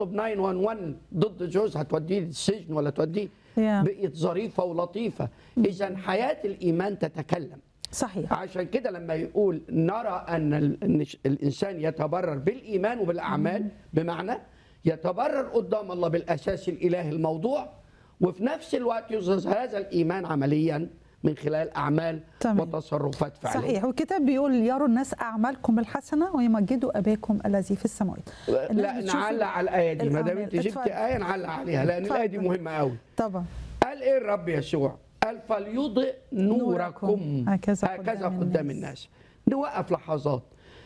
ب 911 ضد جوزها توديه السجن ولا توديه يا. بقيت ظريفه ولطيفه اذا حياه الايمان تتكلم صحيح عشان كده لما يقول نرى ان ال- إن ش- الانسان يتبرر بالايمان وبالاعمال بمعنى يتبرر قدام الله بالاساس الالهي الموضوع وفي نفس الوقت يظهر هذا الايمان عمليا من خلال اعمال تمام. وتصرفات فعليه صحيح والكتاب بيقول يروا الناس اعمالكم الحسنه ويمجدوا اباكم الذي في السماوات لا الناس بتشوف نعلق على الايه دي ما دام الأعمال. انت جبت اتفضل. ايه نعلق عليها لان الايه دي اتفضل. مهمه قوي طبعا قال ايه الرب يسوع قال فليضئ نوركم نوركم هكذا هكذا قدام قدام الناس. الناس نوقف لحظات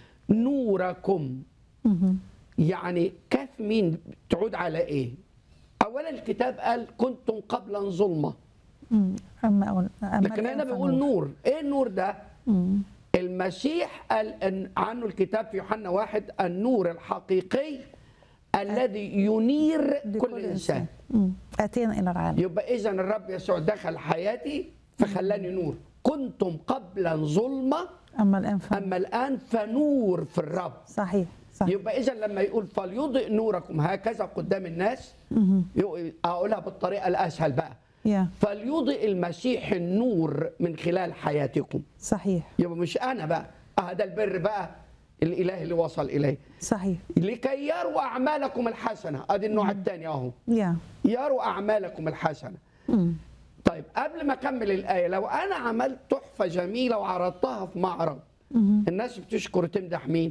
نوركم مهم. يعني كاف مين تعود على ايه اولا الكتاب قال كنتم قبلا ظلمه مم. اما أول- أما لكن الآن هنا بيقول فنور. نور ايه النور ده مم. المسيح قال إن عنه الكتاب في يوحنا واحد النور الحقيقي الذي ينير لكل كل انسان مم. اتينا الى العالم يبقى اذا الرب يسوع دخل حياتي فخلاني نور كنتم قبلا ظلمه اما الان فنور. اما الان فنور في الرب صحيح صحيح يبقى اذا لما يقول فليضئ نوركم هكذا قدام الناس مهم. يق- اقولها بالطريقه الاسهل بقى يا فليضئ المسيح النور من خلال حياتكم صحيح يبقى مش انا بقى اه ده البر بقى الاله اللي وصل اليه صحيح لكي يروا اعمالكم الحسنه ادي النوع الثاني اهو يا يروا اعمالكم الحسنه مم. طيب قبل ما اكمل الايه لو انا عملت تحفه جميله وعرضتها في معرض مهم. الناس بتشكر وتمدح مين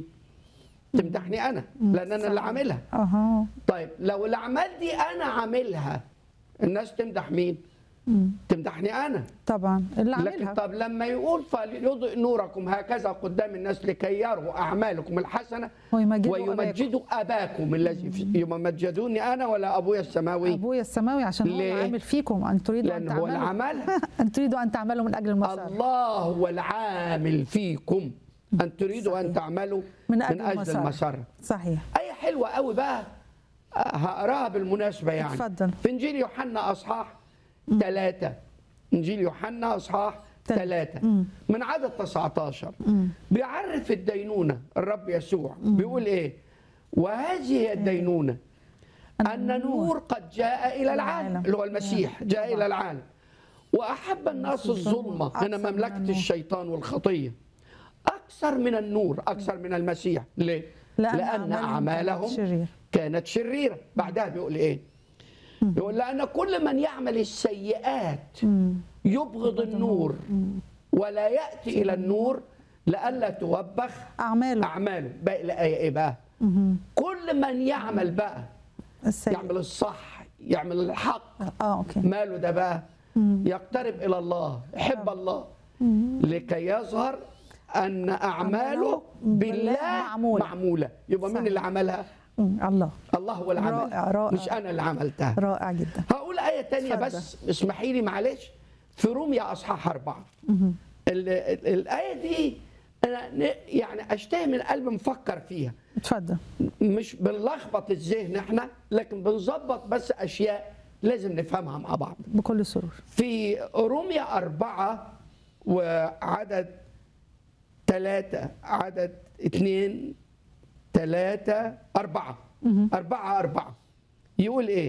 تمدحني انا لان انا اللي صحيح. عاملها اها طيب لو الاعمال دي انا عاملها الناس تمدح مين مم. تمدحني انا طبعا اللي لكن عاملها طب لما يقول فليضئ نوركم هكذا قدام الناس لكي يروا اعمالكم الحسنه ويمجدوا ويمجدوا اباكم الذي في يمجدوني انا ولا ابويا السماوي ابويا السماوي عشان هو ليه؟ العامل فيكم ان تريدوا ان لان هو اللي تعملوا عملها ان تريدوا ان تعملوا من اجل المسار الله هو العامل فيكم ان تريدوا ان صحيح. تعملوا من من أجل اجل المسار. المسار صحيح ايه حلوه قوي بقى آه، هقراها بالمناسبه يعني اتفضل. في انجيل يوحنا اصحاح ثلاثة انجيل يوحنا اصحاح تل- ثلاثة مم. من عدد 19 مم. بيعرف الدينونه الرب يسوع بيقول ايه وهذه هي الدينونه ان النور قد جاء الى العالم العالم. اللي هو المسيح جاء الى العالم واحب الناس الظلمه أكثر هنا من مملكه النور. الشيطان والخطيه اكثر من النور اكثر من المسيح ليه لأن لان أعمالهم اعمالهم كانت شريرة. كانت شريره بعدها بيقول ايه يقول لان كل من يعمل السيئات مم. يبغض النور ولا ياتي الى النور لئلا توبخ اعماله اعماله باقي الايه ايه بقى مهم. كل من يعمل بقى السيء يعمل الصح يعمل الحق اه اوكي ماله ده بقى يقترب الى الله يحب الله لكي يظهر ان اعماله بالله معمولة. معموله يبقى مين صحيح. اللي عملها مم. الله الله هو اللي عملها رائع، رائع. مش انا اللي عملتها رائع جدا هقول آية تانية اتفضل. بس اسمحي لي معلش في روميا أصحاح أربعة مهم. ال- ال- الآية دي أنا ن- يعني أشتهي من قلبي مفكر فيها اتفضل مش بنلخبط الذهن احنا لكن بنظبط بس أشياء لازم نفهمها مع بعض بكل سرور في روميا أربعة وعدد ثلاثة عدد اثنين ثلاثة أربعة أربعة أربعة يقول إيه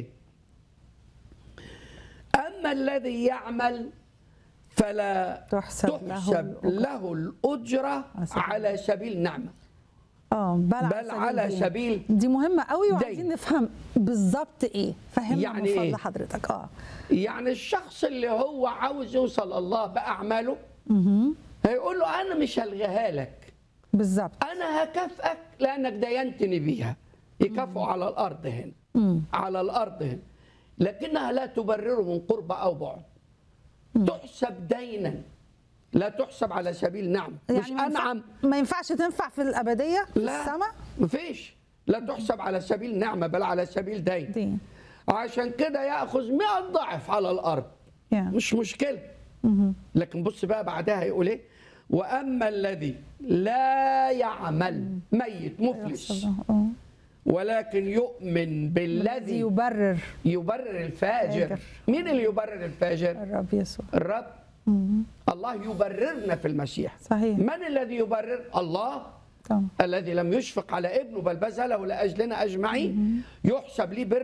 أما الذي يعمل فلا تحسب له تحسب الأجرة. له الأجرة على سبيل على سبيل نعمة اه بل, بل على دين. سبيل دي مهمه قوي دين. وعايزين نفهم بالظبط ايه فهمنا يعني من فضل إيه؟ حضرتك اه يعني الشخص اللي هو عاوز يوصل الله بأعماله مهم. هيقول له أنا مش هلغيها لك بالظبط انا هكافئك لانك دينتني بيها يكافئوا على الارض هنا مم. على الارض هنا لكنها لا تبرره من قرب او بعد تحسب دينا لا تحسب على سبيل نعمه مش ما ينفع- انعم ما ينفعش تنفع في الابديه في لا السماء مفيش لا تحسب على سبيل نعمه بل على سبيل دين دين عشان كده ياخذ 100 ضعف على الارض يعني مش مشكله لكن بص بقى بعدها يقول ايه واما الذي لا يعمل ميت مفلس آه. ولكن يؤمن الذي بالذي يبرر يبرر الفاجر فاجر. مين اللي يبرر الفاجر الرب يسوع الرب مم. الله يبررنا في المسيح صحيح من الذي يبرر الله تمام الذي لم يشفق على ابنه بل بذله لاجلنا اجمعين يحسب لي بر